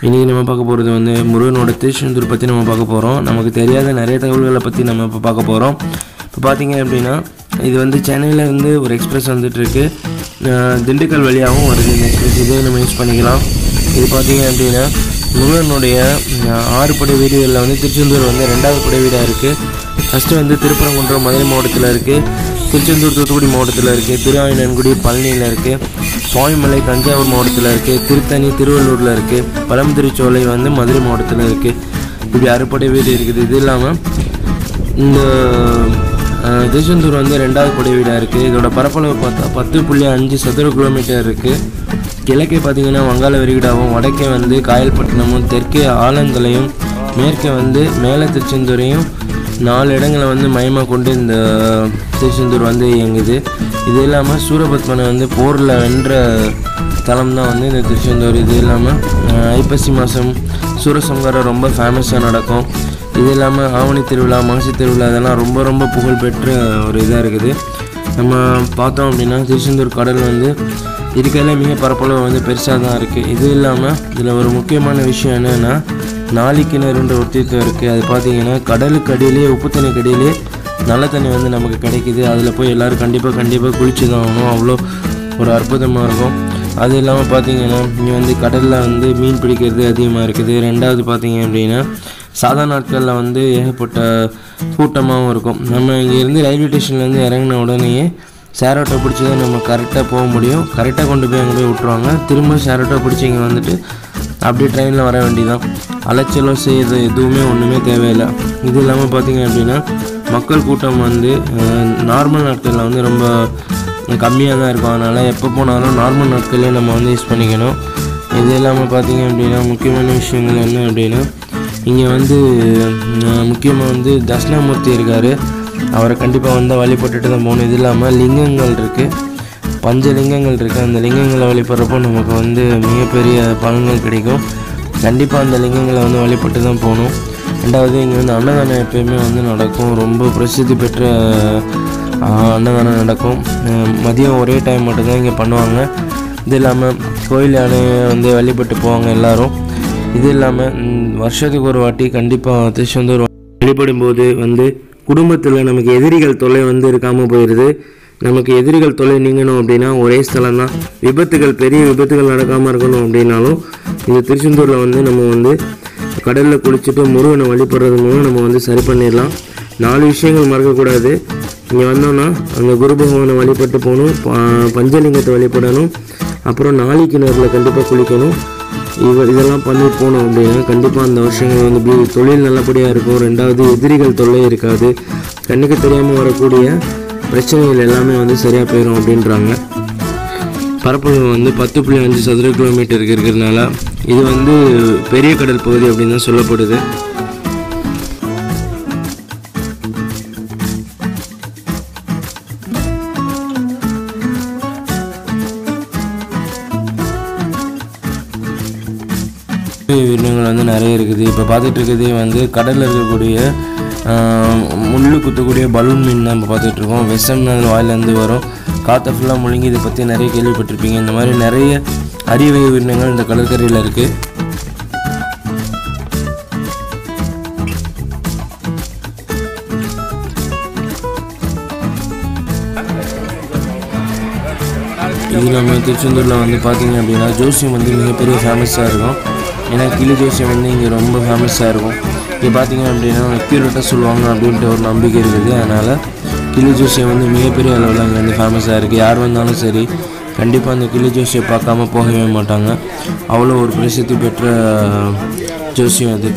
இன்றைக்கி நம்ம பார்க்க போகிறது வந்து முருகனோட திருச்செந்தூர் பற்றி நம்ம பார்க்க போகிறோம் நமக்கு தெரியாத நிறைய தகவல்களை பற்றி நம்ம இப்போ பார்க்க போகிறோம் இப்போ பார்த்தீங்க அப்படின்னா இது வந்து சென்னையில இருந்து ஒரு எக்ஸ்பிரஸ் வந்துட்டுருக்கு திண்டுக்கல் வழியாகவும் வருது இந்த எக்ஸ்பிரஸ் இதே நம்ம யூஸ் பண்ணிக்கலாம் இது பார்த்தீங்க அப்படின்னா முருகனுடைய அஹ், ஆறு படை வீடுகளில் வந்து திருச்செந்தூர் வந்து ரெண்டாவது படை வீடாக இருக்குது ஃபஸ்ட்டு வந்து திருப்பரங்குன்றம் மதுரை மாவட்டத்தில் இருக்குது திருச்செந்தூர் தூத்துக்குடி மாவட்டத்தில் இருக்குது திருவாயூரன்குடி பழனியில் இருக்குது சுவாமிமலை தஞ்சாவூர் மாவட்டத்தில் இருக்குது திருத்தணி திருவள்ளூரில் இருக்குது பழமுதிரிச்சோலை வந்து மதுரை மாவட்டத்தில் இருக்குது இப்படி அறுபடை வீடு இருக்குது இது இல்லாமல் இந்த அஹ், திருச்செந்தூர் வந்து ரெண்டாவது படை வீடாக இருக்குது இதோட பரப்பளவு பார்த்தா பத்து புள்ளி அஞ்சு சதுர கிலோமீட்டர் இருக்குது கிழக்கே பார்த்தீங்கன்னா வங்காள விரிகுடாவும் வடக்கே வந்து காயல்பட்டினமும் தெற்கே ஆலந்தலையும் மேற்கே வந்து மேலே திருச்செந்தூரையும் நாலு இடங்களை வந்து மையமாக கொண்டு இந்த திருச்செந்தூர் வந்து இயங்குது இது இல்லாமல் சூரபத்மனை வந்து போரில் வென்ற தலம் தான் வந்து இந்த திருச்செந்தூர் இது இல்லாமல் அஹ், ஐப்பசி மாதம் சூரசம்ஹாரம் ரொம்ப ஃபேமஸாக நடக்கும் இது இல்லாமல் ஆவணி திருவிழா மாசி திருவிழா இதெல்லாம் ரொம்ப ரொம்ப புகழ்பெற்ற ஒரு இதாக இருக்குது நம்ம பார்த்தோம் அப்படின்னா திருச்செந்தூர் கடல் வந்து இருக்கிறதுல மிக பரப்பளவு வந்து பெருசாக தான் இருக்குது இது இல்லாமல் இதில் ஒரு முக்கியமான விஷயம் என்னென்னா நாளிக்கிணறுன்ற ஒரு தீர்த்தம் இருக்குது அது பார்த்தீங்கன்னா கடலுக்கு அடியிலே உப்பு தண்ணிக்கு அடியிலே நல்ல தண்ணி வந்து நமக்கு கிடைக்குது அதில் போய் எல்லோரும் கண்டிப்பாக கண்டிப்பாக குளிச்சு தான் ஆகணும் அவ்வளோ ஒரு அற்புதமாக இருக்கும் அது இல்லாமல் பார்த்தீங்கன்னா இங்கே வந்து கடலில் வந்து மீன் பிடிக்கிறது அதிகமாக இருக்குது ரெண்டாவது பார்த்தீங்க அப்படின்னா சாதா நாட்களில் வந்து ஏகப்பட்ட கூட்டமாகவும் இருக்கும் நம்ம இங்கேருந்து ரயில்வே ஸ்டேஷன்லேருந்து இறங்கின உடனேயே ஷேர் ஆட்டோ பிடிச்சி தான் நம்ம கரெக்டாக போக முடியும் கரெக்டாக கொண்டு போய் அங்கே போய் விட்ருவாங்க திரும்ப ஷேர் ஆட்டோ பிடிச்சி இங்கே வந்துட்டு அப்படியே ட்ரெயினில் வர வேண்டியதான் அலைச்சலோ செய்யுது எதுவுமே ஒன்றுமே தேவையில்லை இது இல்லாமல் பார்த்தீங்க அப்படின்னா மக்கள் கூட்டம் வந்து நார்மல் நாட்களில் வந்து ரொம்ப கம்மியாக தான் இருக்கும் அதனால் எப்போ போனாலும் நார்மல் நாட்களே நம்ம வந்து யூஸ் பண்ணிக்கணும் இது இல்லாமல் பார்த்தீங்க அப்படின்னா முக்கியமான விஷயங்கள் என்ன அப்படின்னா இங்கே வந்து முக்கியமாக வந்து தட்சிணாமூர்த்தி இருக்கார் அவரை கண்டிப்பாக வந்து வழிபட்டுட்டு தான் போகணும் இது இல்லாமல் லிங்கங்கள் இருக்குது பஞ்ச லிங்கங்கள் இருக்குது அந்த லிங்கங்களை வழிபடுறப்போ நமக்கு வந்து மிகப்பெரிய பலன்கள் கிடைக்கும் கண்டிப்பாக அந்த லிங்கங்களை வந்து வழிபட்டு தான் போகணும் ரெண்டாவது இங்கே வந்து அன்னதானம் எப்பயுமே வந்து நடக்கும் ரொம்ப பிரசித்தி பெற்ற ஆஹ், அன்னதானம் நடக்கும் அஹ், மதியம் ஒரே டைம் மட்டும்தான் இங்கே பண்ணுவாங்க இது இல்லாமல் கோயில் யானையை வந்து வழிபட்டு போவாங்க எல்லாரும் இது இல்லாமல் வருஷத்துக்கு ஒரு வாட்டி கண்டிப்பாக திருச்செந்தூர் வழிபடும் போது வந்து குடும்பத்தில் நமக்கு எதிரிகள் தொல்லை வந்து இருக்காமல் போயிடுது நமக்கு எதிரிகள் தொல்லை நீங்கணும் அப்படின்னா ஒரே ஸ்தலம் தான் விபத்துகள் பெரிய விபத்துகள் நடக்காமல் இருக்கணும் அப்படின்னாலும் இந்த திருச்செந்தூரில் வந்து நம்ம வந்து கடலில் குளிச்சுட்டு முருகனை வழிபடுறது மூலம் நம்ம வந்து சரி பண்ணிடலாம் நாலு விஷயங்கள் மறக்கக்கூடாது இங்கே வந்தோம்னா அந்த குரு பகவானை வழிபட்டு போகணும் ப- பஞ்சலிங்கத்தை வழிபடணும் அப்புறம் நாளி கிணறுல கண்டிப்பாக குளிக்கணும் இவ இதெல்லாம் பண்ணி போனோம் அப்படின்னா கண்டிப்பாக அந்த வருஷங்கள் வந்து இப்படி தொழில் நல்லபடியாக இருக்கும் ரெண்டாவது எதிரிகள் தொல்லை இருக்காது கண்ணுக்கு தெரியாமல் வரக்கூடிய பிரச்சனைகள் எல்லாமே வந்து சரியாக போயிடும் அப்படின்றாங்க பரப்பளவு வந்து பத்து புள்ளி அஞ்சு சதுர கிலோமீட்டருக்கு இருக்கிறதுனால இது வந்து பெரிய கடல் பகுதி அப்படின்னு தான் சொல்லப்படுது உயிரினங்கள் வந்து நிறைய இருக்குது இப்போ பார்த்துட்டு இருக்கிறதே வந்து கடலில் இருக்கக்கூடிய ஆஹ், முள்ளு குத்தக்கூடிய பலூன் மீன் தான் இப்போ பார்த்துட்டு இருக்கோம் விஷம் அதில் வாயிலேருந்து வரும் காற்றை ஃபுல்லாக முழுங்கி இதை பற்றி நிறைய கேள்விப்பட்டிருப்பீங்க இந்த மாதிரி நிறைய அரிய வகை உயிரினங்கள் இந்த கடற்கரையில் இருக்குது இது நம்ம திருச்செந்தூரில் வந்து பார்த்தீங்க அப்படின்னா ஜோசியம் வந்து மிகப்பெரிய ஃபேமஸாக இருக்கும் ஏன்னா கிளி ஜோசியம் வந்து இங்கே ரொம்ப ஃபேமஸாக இருக்கும் இங்கே பார்த்தீங்க அப்படின்னா அக்யூரேட்டாக சொல்லுவாங்க அப்படின்ட்டு ஒரு நம்பிக்கை இருக்குது அதனால் கிளி ஜோசியம் வந்து மிகப்பெரிய அளவில் அங்கே வந்து ஃபேமஸாக இருக்குது யார் வந்தாலும் சரி கண்டிப்பாக அந்த கிளி ஜோசியை பார்க்காம போகவே மாட்டாங்க அவ்வளோ ஒரு பிரசித்தி பெற்ற ஜோசியம் அது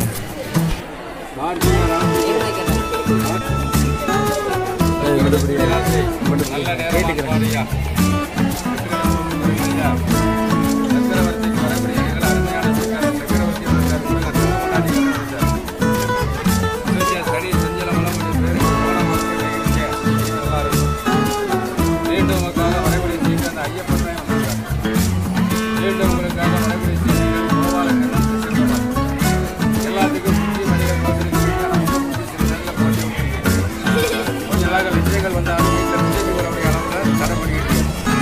கொஞ்சம் விஜயங்கள் வந்தாலும் வீட்டில் விஜய்க்கு வரக்கூடிய அளவில் தடை பண்ணிக்கிட்டு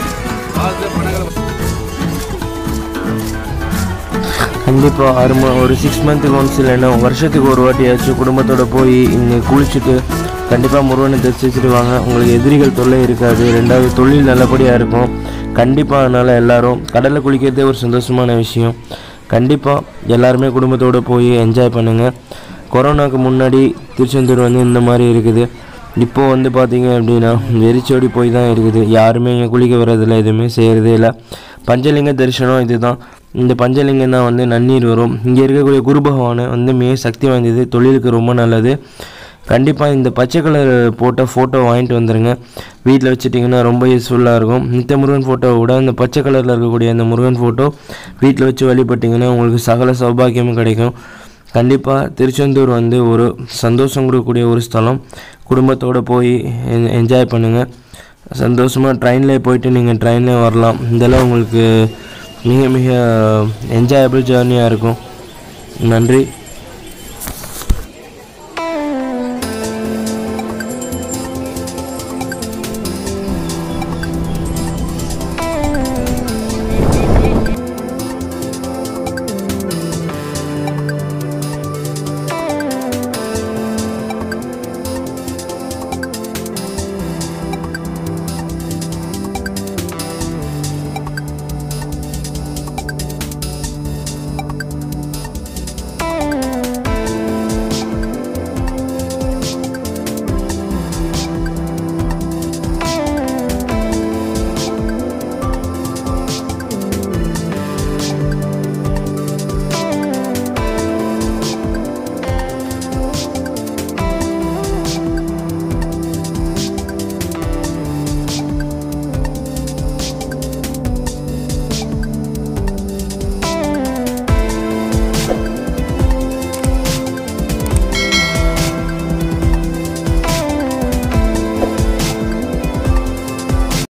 கண்டிப்பாக ஆறு மா ஒரு சிக்ஸ் மந்த்துக்கு ஒன்ஸ் இல்லைன்னா வருஷத்துக்கு ஒரு வாட்டியாச்சும் குடும்பத்தோட போய் இங்கே குளிச்சுட்டு கண்டிப்பாக முருகனை தரிசிச்சுட்டு வாங்க உங்களுக்கு எதிரிகள் தொல்லை இருக்காது ரெண்டாவது தொழில் நல்லபடியாக இருக்கும் கண்டிப்பாக அதனால் எல்லாரும் கடலில் குளிக்கிறதே ஒரு சந்தோஷமான விஷயம் கண்டிப்பாக எல்லாருமே குடும்பத்தோடு போய் என்ஜாய் பண்ணுங்கள் கொரோனாக்கு முன்னாடி திருச்செந்தூர் வந்து இந்த மாதிரி இருக்குது இப்போது வந்து பார்த்தீங்க அப்படின்னா வெறிச்சோடி போய் தான் இருக்குது யாருமே இங்கே குளிக்க வர்றதில்ல எதுவுமே செய்கிறதே இல்லை பஞ்சலிங்க தரிசனம் இதுதான் இந்த பஞ்சலிங்கம் தான் வந்து நன்னீர் வரும் இங்கே இருக்கக்கூடிய குரு பகவானை வந்து மிக சக்தி வாய்ந்தது தொழிலுக்கு ரொம்ப நல்லது கண்டிப்பாக இந்த பச்சை கலர் போட்ட ஃபோட்டோ வாங்கிட்டு வந்துடுங்க வீட்டில் வச்சுட்டிங்கன்னா ரொம்ப யூஸ்ஃபுல்லாக இருக்கும் நித்த முருகன் ஃபோட்டோவை விட இந்த பச்சை கலரில் இருக்கக்கூடிய அந்த முருகன் ஃபோட்டோ வீட்டில் வச்சு வழிபட்டிங்கன்னா உங்களுக்கு சகல சௌபாக்கியமும் கிடைக்கும் கண்டிப்பாக திருச்செந்தூர் வந்து ஒரு சந்தோஷம் கொடுக்கக்கூடிய ஒரு ஸ்தலம் குடும்பத்தோடு போய் என்ஜாய் பண்ணுங்கள் சந்தோஷமாக ட்ரெயினில் போயிட்டு நீங்கள் ட்ரெயினில் வரலாம் இதெல்லாம் உங்களுக்கு மிக மிக என்ஜாயபிள் ஜேர்னியாக இருக்கும் நன்றி